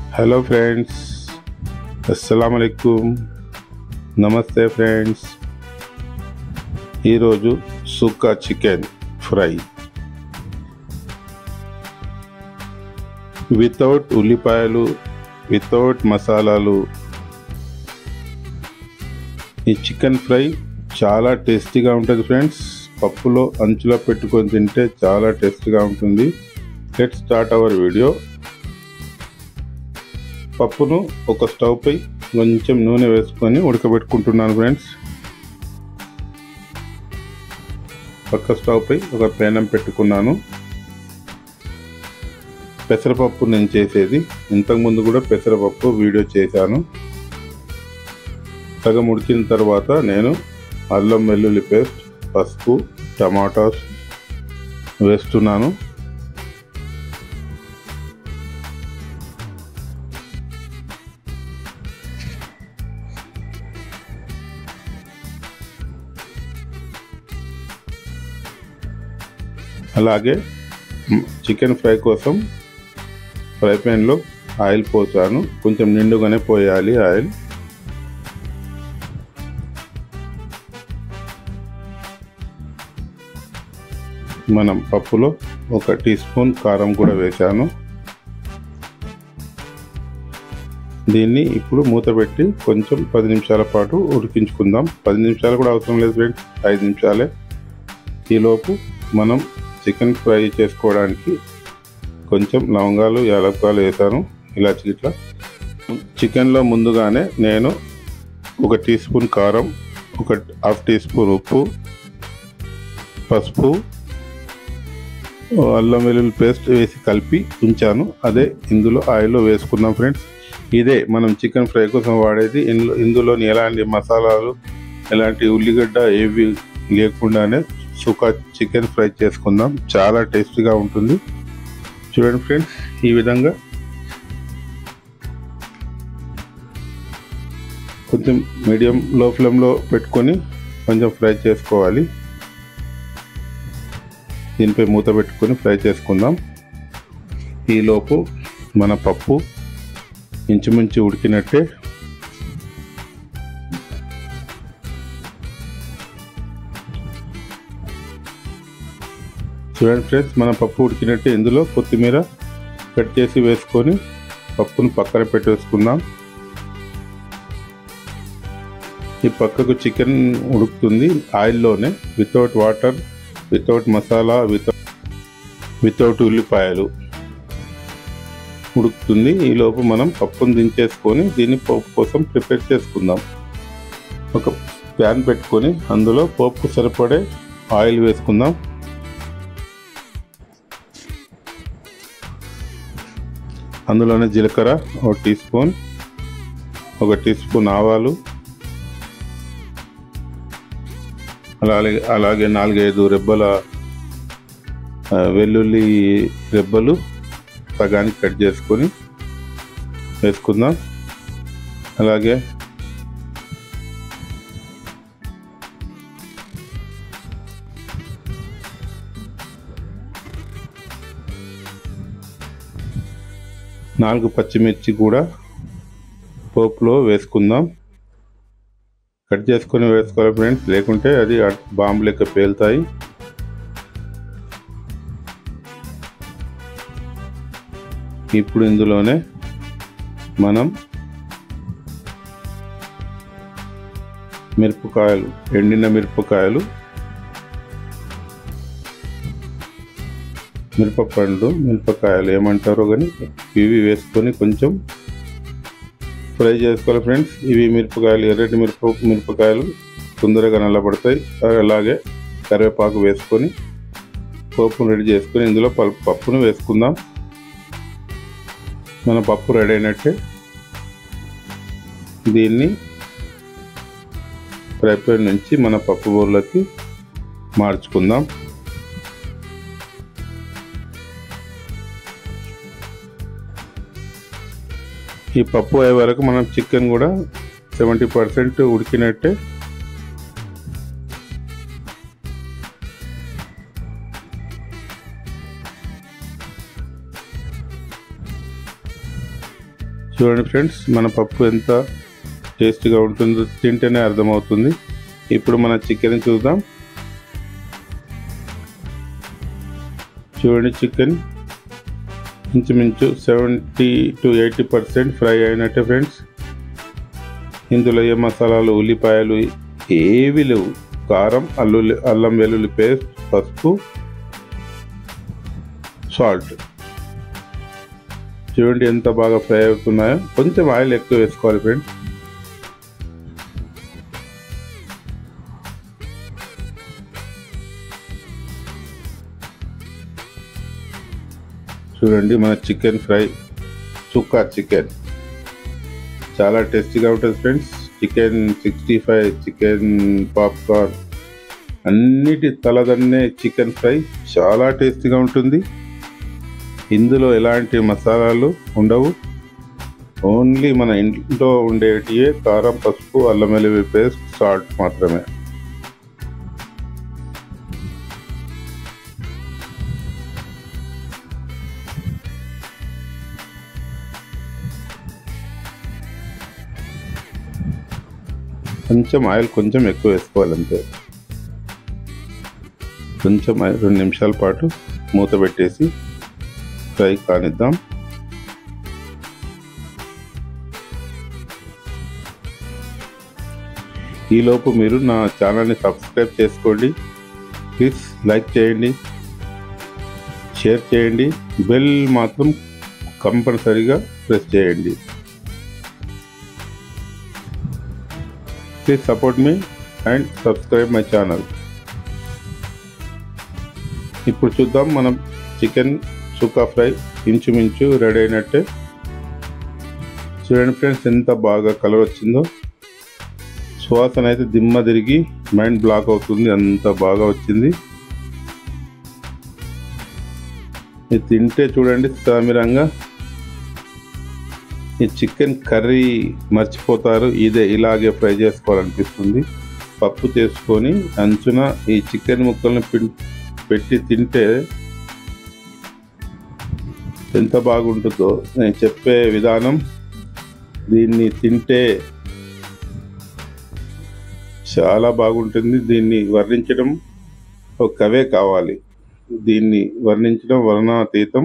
hello friends అస్సలం అయికుం నమస్తే friends ఈరోజు సుక్కా చికెన్ ఫ్రై వితౌట్ ఉల్లిపాయలు వితౌట్ మసాలాలు ఈ చికెన్ ఫ్రై చాలా టేస్టీగా ఉంటుంది ఫ్రెండ్స్ పప్పులో అంచులో పెట్టుకొని తింటే చాలా టేస్టీగా ఉంటుంది లెట్ స్టార్ట్ అవర్ వీడియో పప్పును ఒక స్టవ్ పై కొంచెం నూనె వేసుకొని ఉడకబెట్టుకుంటున్నాను ఫ్రెండ్స్ పక్క స్టవ్ పై ఒక పేనం పెట్టుకున్నాను పెసరపప్పు నేను చేసేది ఇంతకుముందు కూడా పెసరపప్పు వీడియో చేశాను సగం ఉడికిన తర్వాత నేను అల్లం వెల్లుల్లి పేస్ట్ పసుపు టమాటాస్ వేస్తున్నాను అలాగే చికెన్ ఫ్రై కోసం ఫ్రై ప్యాన్లో ఆయిల్ పోసాను కొంచెం నిండుగానే పోయాలి ఆయిల్ మనం పప్పులో ఒక టీ స్పూన్ కారం కూడా వేశాను దీన్ని ఇప్పుడు మూత పెట్టి కొంచెం పది నిమిషాల పాటు ఉడికించుకుందాం పది నిమిషాలు కూడా అవసరం లేదు ఫ్రెండ్స్ ఐదు నిమిషాలే ఈలోపు మనం చికెన్ ఫ్రై చేసుకోవడానికి కొంచెం లవంగాలు యాలక్కాయలు వేసాను ఇలాచి ఇట్లా చికెన్లో ముందుగానే నేను ఒక టీ స్పూన్ కారం ఒక హాఫ్ టీ స్పూన్ ఉప్పు పసుపు అల్లం వెల్లుల్లి పేస్ట్ వేసి కలిపి ఉంచాను అదే ఇందులో ఆయిల్లో వేసుకున్నాం ఫ్రెండ్స్ ఇదే మనం చికెన్ ఫ్రై కోసం వాడేది ఇందులో ఇందులోని ఎలాంటి మసాలాలు ఎలాంటి ఉల్లిగడ్డ ఏవి లేకుండానే సుకా చికెన్ ఫ్రై చేసుకుందాం చాలా టేస్టీగా ఉంటుంది చూడండి ఫ్రెండ్స్ ఈ విధంగా కొంచెం మీడియం లో ఫ్లేమ్లో పెట్టుకొని కొంచెం ఫ్రై చేసుకోవాలి దీనిపై మూత పెట్టుకొని ఫ్రై చేసుకుందాం ఈలోపు మన పప్పు ఇంచుమించు ఉడికినట్టే చూడండి ఫ్రెండ్స్ మన పప్పు ఉడికినట్టే ఇందులో కొత్తిమీర కట్ చేసి వేసుకొని పప్పును పక్కన పెట్టేసుకుందాం ఈ పక్కకు చికెన్ ఉడుకుతుంది ఆయిల్లోనే without water without masala without without ఉల్లిపాయలు ఉడుకుతుంది ఈలోపు మనం పప్పును దించేసుకొని దీన్ని పప్పు కోసం ప్రిపేర్ చేసుకుందాం ఒక ప్యాన్ పెట్టుకొని అందులో పప్పుకు సరిపడే ఆయిల్ వేసుకుందాం అందులోనే జీలకర్ర ఒక టీ స్పూన్ ఒక టీ స్పూన్ ఆవాలు అలాగే అలాగే నాలుగైదు రెబ్బల వెల్లుల్లి రెబ్బలు సగానికి కట్ చేసుకొని వేసుకుందాం అలాగే నాలుగు పచ్చిమిర్చి కూడా పోపులో వేసుకుందాం కట్ చేసుకొని వేసుకోవాలి ఫ్రెండ్స్ లేకుంటే అది బాంబు లెక్క పేలుతాయి ఇప్పుడు ఇందులోనే మనం మిరపకాయలు ఎండిన మిరపకాయలు మిరపపండు మిరపకాయలు ఏమంటారో కానీ ఇవి వేసుకొని కొంచెం ఫ్రై చేసుకోవాలి ఫ్రెండ్స్ ఇవి మిరపకాయలు ఎర్రటి మిరప మిరపకాయలు తొందరగా నల్లబడతాయి అలాగే కరివేపాకు వేసుకొని పోపును రెడీ చేసుకొని ఇందులో పప్పును వేసుకుందాం మన పప్పు రెడీ అయినట్టే దీన్ని ఫ్రై ప్యాన్ నుంచి మన పప్పు బౌల్లోకి మార్చుకుందాం ఈ పప్పు అయ్యే వరకు మనం చికెన్ కూడా సెవెంటీ పర్సెంట్ ఉడికినట్టే చూడండి ఫ్రెండ్స్ మన పప్పు ఎంత టేస్టీగా ఉంటుందో తింటేనే అర్థమవుతుంది ఇప్పుడు మన చికెన్ చూద్దాం చూడండి చికెన్ ఇంచుమించు seventy to eighty percent fry అయినట్టే ఫ్రెండ్స్ ఇందులో ఏ మసాలాలు ఉల్లిపాయలు ఏవి లేవు కారం అల్లుల్లి అల్లం వెల్లుల్లి పేస్ట్ పసుపు సాల్ట్ చూడండి ఎంత బాగా ఫ్రై అవుతున్నాయో కొంచెం ఆయిల్ ఎక్కువ వేసుకోవాలి ఫ్రెండ్స్ చూడండి మన చికెన్ ఫ్రై చుక్కా చికెన్ చాలా టేస్టీగా ఉంటుంది friends chicken sixty five chicken popcorn అన్నిటి తలదన్నే చికెన్ ఫ్రై చాలా టేస్టీగా ఉంటుంది ఇందులో ఎలాంటి మసాలాలు ఉండవు ఓన్లీ మన ఇంట్లో ఉండేటివే కారం పసుపు అల్లం వెల్లుల్లి పేస్ట్ సాల్ట్ మాత్రమే కొంచెం ఆయిల్ కొంచెం ఎక్కువ వేసుకోవాలి అంతే కొంచెం ఆయిల్ రెండు నిమిషాల పాటు మూత పెట్టేసి ఫ్రై కానిద్దాం ఈలోపు మీరు నా ఛానల్ని సబ్స్క్రైబ్ చేసుకోండి ప్లీజ్ లైక్ చేయండి షేర్ చేయండి బెల్ మాత్రం కంపల్సరీగా ప్రెస్ చేయండి please support me and subscribe my channel ఇప్పుడు చూద్దాం మనం చికెన్ సుకా ఫ్రై ఇంచుమించు రెడీ అయినట్టే చూడండి ఫ్రెండ్స్ ఎంత బాగా కలర్ వచ్చిందో సువాసన అయితే దిమ్మ తిరిగి మైండ్ బ్లాక్ అవుతుంది అంత బాగా వచ్చింది ఇది తింటే చూడండి సామిరంగా ఈ చికెన్ కర్రీ మర్చిపోతారు ఇదే ఇలాగే ఫ్రై చేసుకోవాలనిపిస్తుంది పప్పు చేసుకొని అంచున ఈ చికెన్ ముక్కల్ని పిన్ పెట్టి తింటే ఎంత బాగుంటుందో నేను చెప్పే విధానం దీన్ని తింటే చాలా బాగుంటుంది దీన్ని వర్ణించడం ఒక కవే కావాలి దీన్ని వర్ణించడం వర్ణాతీతం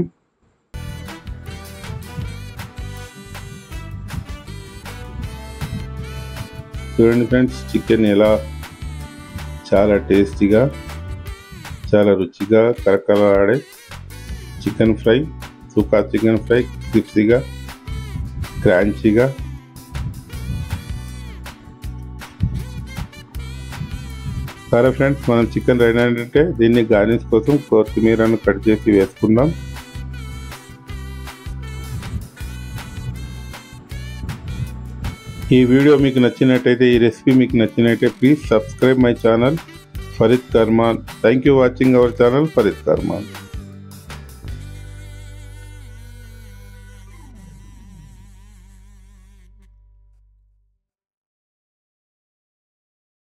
చూడండి ఫ్రెండ్స్ చికెన్ ఎలా చాలా టేస్టీగా చాలా రుచిగా కరకలాడే chicken fry sukka chicken fry క్రిప్సీగా క్రాంచీగా సరే ఫ్రెండ్స్ మనం చికెన్ రెడీ అంటే దీన్ని గార్నిష్ కోసం కొత్తిమీరను కట్ చేసి వేసుకుందాం ఈ వీడియో మీకు నచ్చినట్టయితే ఈ రెసిపీ మీకు నచ్చినట్టయితే please subscribe my channel Farid Karman thank you watching our channel Farid Karman